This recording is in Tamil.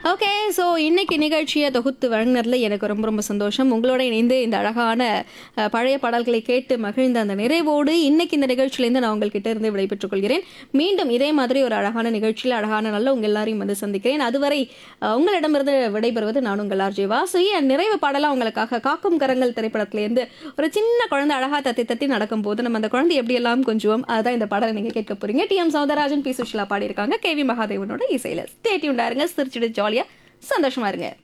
ஓகே ஸோ இன்னைக்கு நிகழ்ச்சியை தொகுத்து வழங்கினதுல எனக்கு ரொம்ப ரொம்ப சந்தோஷம் உங்களோட இணைந்து இந்த அழகான அஹ், பழைய பாடல்களை கேட்டு மகிழ்ந்த அந்த நிறைவோடு இன்னைக்கு இந்த நிகழ்ச்சியிலேருந்து நான் உங்கள்கிட்ட இருந்து விடைபெற்றுக் கொள்கிறேன் மீண்டும் இதே மாதிரி ஒரு அழகான நிகழ்ச்சியில் அழகான நல்ல உங்க எல்லாரையும் வந்து சந்திக்கிறேன் அதுவரை அஹ், உங்களிடமிருந்து விடைபெறுவது நான் உங்கள் ஆர்ஜே வாசுகி அண்ட் நிறைவு பாடலாம் உங்களுக்காக காக்கும் கரங்கள் திரைப்படத்திலேருந்து ஒரு சின்ன குழந்தை அழகா தத்தி தத்தி நடக்கும் போது நம்ம அந்த குழந்தை எப்படியெல்லாம் கொஞ்சுவோம் அதுதான் இந்த பாடலை நீங்க கேட்க போறீங்க T M Soundararajan P Susheela பாடியிருக்காங்க கே வி மகாதேவனோட இசையில ஸ்டேட்யூண்டா இருங்க சிரிச்சுட்டு ஜாலியா சந்தோஷமா இருங்க